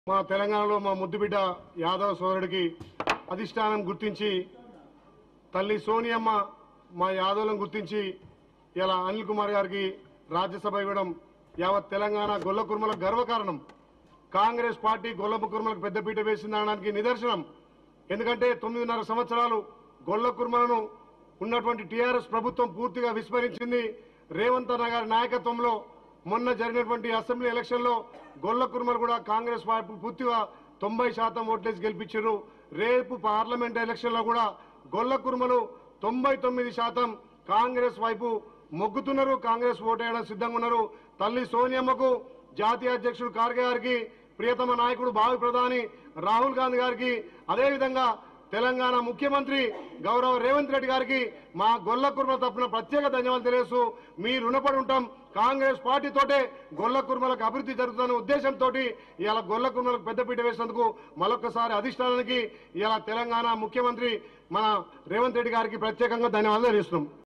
మా తెలంగాణలో మా ముద్దుబిడ్డ యాదవ్ సోదరుడికి అధిష్టానం గుర్తించి తల్లి సోనియమ్మ మా యాదవులను గుర్తించి ఇలా అనిల్ కుమార్ గారికి రాజ్యసభ ఇవ్వడం యావత్ తెలంగాణ గొల్ల కుర్మల గర్వకారణం కాంగ్రెస్ పార్టీ గొల్ల కుర్మలకు పెద్దపీట వేసిందనడానికి నిదర్శనం ఎందుకంటే తొమ్మిదిన్నర సంవత్సరాలు గొల్ల కుర్మలను ఉన్నటువంటి టీఆర్ఎస్ ప్రభుత్వం పూర్తిగా విస్మరించింది రేవంత్ అన్న గారి నాయకత్వంలో మొన్న జరిగినటువంటి అసెంబ్లీ ఎలక్షన్లో గొల్ల కుర్మలు కూడా కాంగ్రెస్ పార్టీ పూర్తిగా తొంభై శాతం ఓట్లేసి గెలిపించారు రేపు పార్లమెంట్ ఎలక్షన్లో కూడా గొల్ల కుర్మలు తొంభై తొమ్మిది శాతం కాంగ్రెస్ వైపు మొగ్గుతున్నారు కాంగ్రెస్ ఓటేయడం సిద్ధంగా ఉన్నారు తల్లి సోనియమ్మకు జాతీయ అధ్యక్షుడు ఖార్గే గారికి ప్రియతమ నాయకుడు భావి ప్రధాని రాహుల్ గాంధీ గారికి అదేవిధంగా తెలంగాణ ముఖ్యమంత్రి గౌరవ రేవంత్ రెడ్డి గారికి మా గొల్ల కుర్మ తప్పున ప్రత్యేక ధన్యవాదాలు తెలియజేస్తూ మీ రుణపడి ఉంటాం కాంగ్రెస్ పార్టీతోటే గొల్ల కుర్మలకు అభివృద్ధి జరుగుతున్న ఉద్దేశంతో ఇలా గొల్ల కుర్మలకు పెద్దపీట వేసినందుకు మరొకసారి అధిష్టానానికి ఇలా తెలంగాణ ముఖ్యమంత్రి మన రేవంత్ రెడ్డి గారికి ప్రత్యేకంగా ధన్యవాదాలు తెలియజేస్తున్నాం